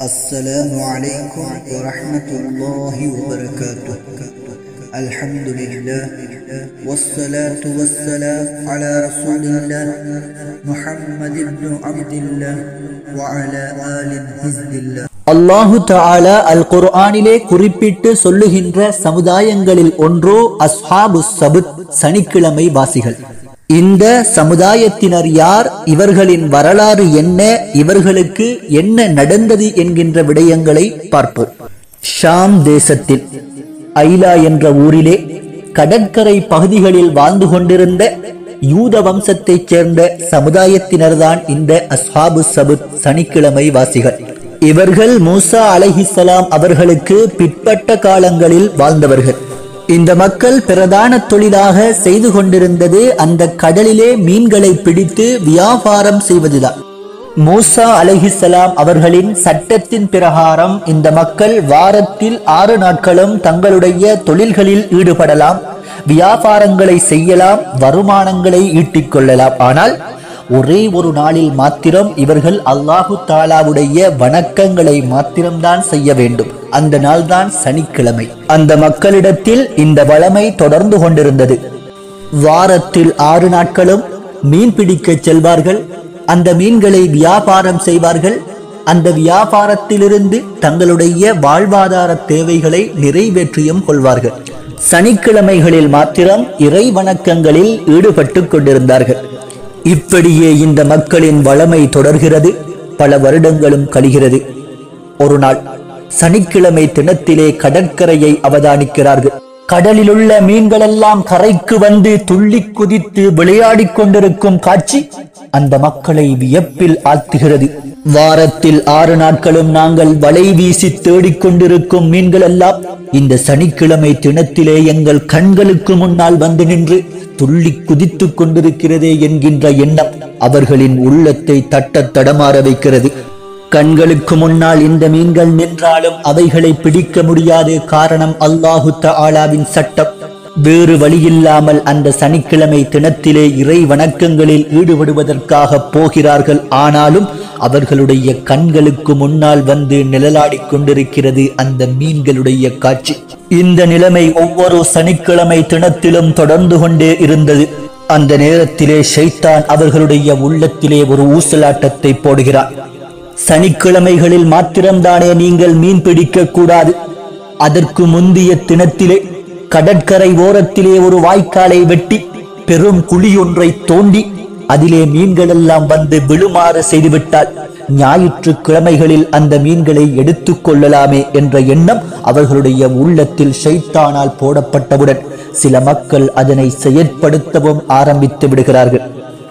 السلام عليكم ورحمة الله وبركاته الحمد لله والصلاة والسلام على رسول الله محمد بن عبد الله وعلى آل حزب الله அல்லாஹு தஆலா அல் குர்ஆனிலே குறிப்பிட்டு சொல்லுகின்ற சமுதாயங்களில் ஒன்றோ அஸ்ஹாபு சபுத் சனிக்கிழமை வாசிகள் இந்த சமுதாயத்தினர் யார் இவர்களின் வரலாறு என்ன இவர்களுக்கு என்ன நடந்தது என்கின்ற விடயங்களை பார்ப்போம் ஷாம் தேசத்தில் ஐலா என்ற ஊரிலே கடற்கரை பகுதிகளில் வாழ்ந்து கொண்டிருந்த யூத வம்சத்தைச் சேர்ந்த சமுதாயத்தினர்தான் இந்த அஸ்ஹாபு சபுத் சனிக்கிழமை வாசிகள் இவர்கள் மூசா அலைஹிஸ்ஸலாம் அவர்களுக்கு பிற்பட்ட காலங்களில் வாழ்ந்தவர்கள் இந்த மக்கள் பிரதான தொழிலாக செய்து கொண்டிருந்தது அந்த கடலிலே மீன்களை பிடித்து வியாபாரம் செய்வதுதான் மூசா அலைஹிஸ்ஸலாம் அவர்களின் சட்டத்தின் பிரகாரம் இந்த மக்கள் வாரத்தில் ஆறு நாட்களும் தங்களுடைய தொழில்களில் ஈடுபடலாம் வியாபாரங்களை செய்யலாம் வருமானங்களை ஈட்டிக் கொள்ளலாம் ஆனால் ஒரே ஒரு நாளில் மாத்திரம் இவர்கள் அல்லாஹு தாலாவுடைய வணக்கங்களை மாத்திரம்தான் செய்ய வேண்டும் அந்த நாள்தான் சனிக்கிழமை அந்த மக்களிடத்தில் இந்த வளமை தொடர்ந்து கொண்டிருந்தது வாரத்தில் ஆறு நாட்களும் மீன் பிடிக்கச் செல்வார்கள் அந்த மீன்களை வியாபாரம் செய்வார்கள் அந்த வியாபாரத்திலிருந்து தங்களுடைய வாழ்வாதார தேவைகளை நிறைவேற்றியும் கொள்வார்கள் சனிக்கிழமைகளில் மாத்திரம் இறை வணக்கங்களில் ஈடுபட்டுக் கொண்டிருந்தார்கள் இப்படியே இந்த மக்களின் வளமை தொடர்கிறது பல வருடங்களும் கழிகிறது ஒரு நாள் சனிக்கிழமை தினத்திலே கடற்கரையை அவதானிக்கிறார்கள் கடலிலுள்ள மீன்களெல்லாம் கரைக்கு வந்து துள்ளி குதித்து விளையாடிக் கொண்டிருக்கும் காட்சி அந்த மக்களை வியப்பில் ஆழ்த்துகிறது வாரத்தில் ஆறு நாட்களும் நாங்கள் வலை வீசி தேடிக் கொண்டிருக்கும் மீன்கள் எல்லாம் இந்த சனிக்கிழமை தினத்திலே எங்கள் கண்களுக்கு முன்னால் வந்து நின்று துள்ளி குதித்துக் கொண்டிருக்கிறதே என்கின்ற எண்ணம் அவர்களின் உள்ளத்தை தட்ட தடமாற வைக்கிறது கண்களுக்கு முன்னால் இந்த மீன்கள் நின்றாலும் அவைகளை பிடிக்க முடியாது காரணம் அல்லாஹு தஆலாவின் சட்டம் வேறு வழியில்லாமல் அந்த சனிக்கிழமை தினத்திலே இறை வணக்கங்களில் ஈடுபடுவதற்காக போகிறார்கள் ஆனாலும் அவர்களுடைய கண்களுக்கு முன்னால் வந்து நிழலாடிக் கொண்டிருக்கிறது அந்த மீன்களுடைய காட்சி இந்த நிலைமை ஒவ்வொரு சனிக்கிழமை தினத்திலும் தொடர்ந்து கொண்டே இருந்தது அந்த நேரத்திலே ஷைத்தான் அவர்களுடைய உள்ளத்திலே ஒரு ஊசலாட்டத்தை போடுகிறான் சனிக்கிழமைகளில் மாத்திரம்தானே நீங்கள் மீன் பிடிக்க கூடாது அதற்கு முந்தைய தினத்திலே கடற்கரை ஓரத்திலே ஒரு வாய்க்காலை வெட்டி பெரும் குழி ஒன்றை தோண்டி அதிலே மீன்கள் எல்லாம் வந்து விழுமாறு செய்துவிட்டால் ஞாயிற்றுக்கிழமைகளில் அந்த மீன்களை எடுத்துக் கொள்ளலாமே என்ற எண்ணம் அவர்களுடைய உள்ளத்தில் ஷைத்தானால் போடப்பட்டவுடன் சில மக்கள் அதனை செயற்படுத்தவும் ஆரம்பித்து விடுகிறார்கள்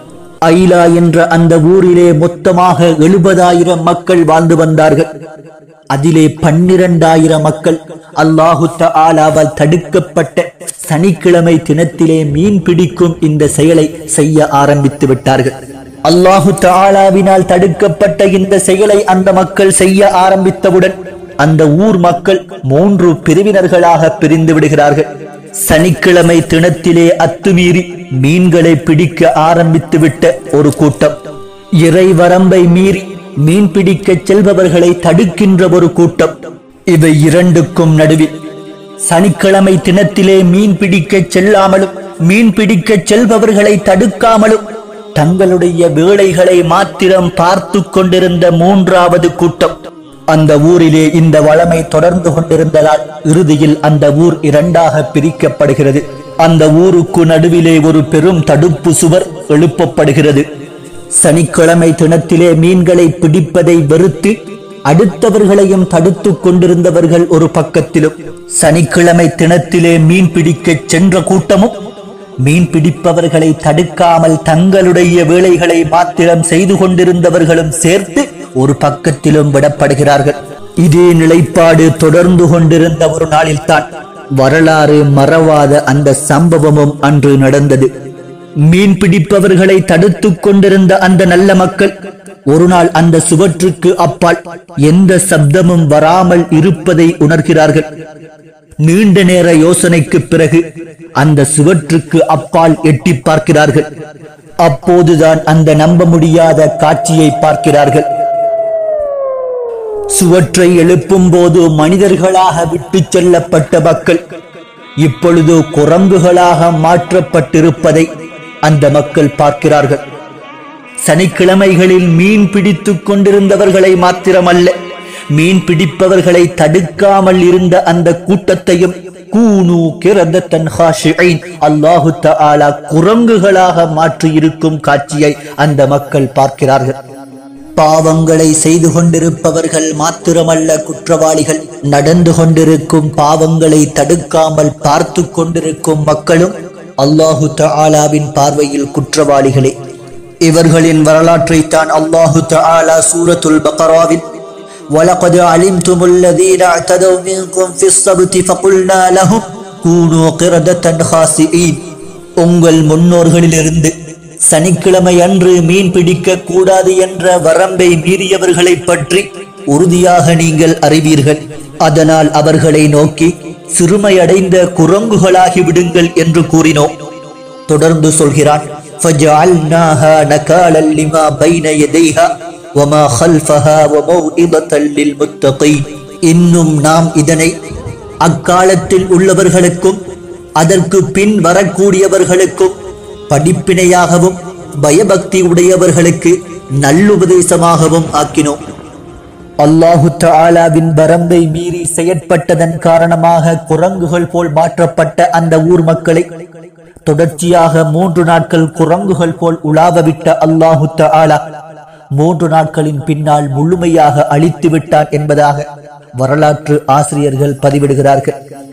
ஐலா என்ற அந்த ஊரிலே மொத்தமாக எழுபதாயிரம் மக்கள் வாழ்ந்து வந்தார்கள் அதிலே பன்னிரண்டாயிரம் மக்கள் அல்லாஹு ஆலாவால் தடுக்கப்பட்ட சனிக்கிழமை தினத்திலே மீன் பிடிக்கும் இந்த செயலை செய்ய ஆரம்பித்து விட்டார்கள் அல்லாஹு ஆலாவினால் தடுக்கப்பட்ட இந்த செயலை அந்த மக்கள் செய்ய ஆரம்பித்தவுடன் அந்த ஊர் மக்கள் மூன்று பிரிவினர்களாக பிரிந்து விடுகிறார்கள் சனிக்கிழமை தினத்திலே அத்துமீறி மீன்களை பிடிக்க ஆரம்பித்து விட்ட ஒரு கூட்டம் இறை வரம்பை மீறி மீன் பிடிக்க செல்பவர்களை தடுக்கின்ற ஒரு கூட்டம் இவை இரண்டுக்கும் நடுவில் சனிக்கிழமை தினத்திலே மீன் பிடிக்க செல்லாமலும் மீன் பிடிக்க செல்பவர்களை தடுக்காமலும் தங்களுடைய வேலைகளை மாத்திரம் பார்த்து கொண்டிருந்த மூன்றாவது கூட்டம் அந்த ஊரிலே இந்த வளமை தொடர்ந்து கொண்டிருந்ததால் இறுதியில் அந்த ஊர் இரண்டாக பிரிக்கப்படுகிறது அந்த ஊருக்கு நடுவிலே ஒரு பெரும் தடுப்பு சுவர் எழுப்பப்படுகிறது சனிக்கிழமை தினத்திலே மீன்களை பிடிப்பதை வெறுத்து அடுத்தவர்களையும் தடுத்துக் கொண்டிருந்தவர்கள் ஒரு பக்கத்திலும் சனிக்கிழமை தினத்திலே மீன் பிடிக்கச் சென்ற கூட்டமும் மீன் பிடிப்பவர்களை தடுக்காமல் தங்களுடைய வேலைகளை மாத்திரம் செய்து கொண்டிருந்தவர்களும் சேர்த்து ஒரு பக்கத்திலும் விடப்படுகிறார்கள் இதே நிலைப்பாடு தொடர்ந்து கொண்டிருந்த ஒரு நாளில்தான் வரலாறு மறவாத அந்த சம்பவமும் அன்று நடந்தது மீன் பிடிப்பவர்களை தடுத்துக் கொண்டிருந்த அந்த நல்ல மக்கள் ஒரு நாள் அந்த சுவற்றுக்கு அப்பால் எந்த சப்தமும் வராமல் இருப்பதை உணர்கிறார்கள் நீண்ட நேர யோசனைக்கு பிறகு அந்த சுவற்றுக்கு அப்பால் எட்டி பார்க்கிறார்கள் அப்போதுதான் அந்த நம்ப முடியாத காட்சியை பார்க்கிறார்கள் சுவற்றை எழுப்பும் போது மனிதர்களாக விட்டுச் செல்லப்பட்ட மக்கள் இப்பொழுது குரங்குகளாக மாற்றப்பட்டிருப்பதை அந்த மக்கள் பார்க்கிறார்கள் சனிக்கிழமைகளில் மீன் பிடித்துக் கொண்டிருந்தவர்களை மாத்திரமல்ல மீன் பிடிப்பவர்களை தடுக்காமல் இருந்த அந்த கூட்டத்தையும் கூனு கிரதத்தன் ஹாஷிஐன் அல்லாஹு தஆலா குரங்குகளாக மாற்றி இருக்கும் காட்சியை அந்த மக்கள் பார்க்கிறார்கள் பாவங்களை செய்து கொண்டிருப்பவர்கள் மாத்திரமல்ல குற்றவாளிகள் நடந்து கொண்டிருக்கும் பாவங்களை தடுக்காமல் பார்த்து கொண்டிருக்கும் மக்களும் அல்லாஹு தஆலாவின் பார்வையில் குற்றவாளிகளே இவர்களின் வரலாற்றை தான் அல்லாஹு தஆலா சூரத்துல் பக்ராவில் وَلَقَدْ عَلِمْتُمُ الَّذِينَ اعْتَدَوْا مِنكُمْ فِي السَّبْتِ فَقُلْنَا لَهُمْ كُونُوا قِرَدَةً خَاسِئِينَ உங்கள் முன்னோர்களிலிருந்து சனிக்கிழமை அன்று மீன் பிடிக்க கூடாது என்ற வரம்பை மீறியவர்களை பற்றி உறுதியாக நீங்கள் அறிவீர்கள் அதனால் அவர்களை நோக்கி சிறுமையடைந்த குரங்குகளாகி விடுங்கள் என்று கூறினோம் தொடர்ந்து சொல்கிறான் فَجَعَلْنَاهَا نَكَالًا لِمَا بَيْنَ يَدَيْهَا وَمَا خَلْفَهَا وَمَوْعِظَةً لِلْمُتَّقِينَ இன்னும் நாம் இதனை அக்காலத்தில் உள்ளவர்களுக்கும் அதற்கு பின் வரக்கூடியவர்களுக்கும் படிப்பினையாகவும் பயபக்தி உடையவர்களுக்கு நல்லுபதேசமாகவும் ஆக்கினோம் அல்லாஹு தஆலாவின் வரம்பை மீறி செயற்பட்டதன் காரணமாக குரங்குகள் போல் மாற்றப்பட்ட அந்த ஊர் மக்களை தொடர்ச்சியாக மூன்று நாட்கள் குரங்குகள் போல் உலாவவிட்ட அல்லாஹு தஆலா மூன்று நாட்களின் பின்னால் முழுமையாக அழித்து விட்டான் என்பதாக வரலாற்று ஆசிரியர்கள் பதிவிடுகிறார்கள்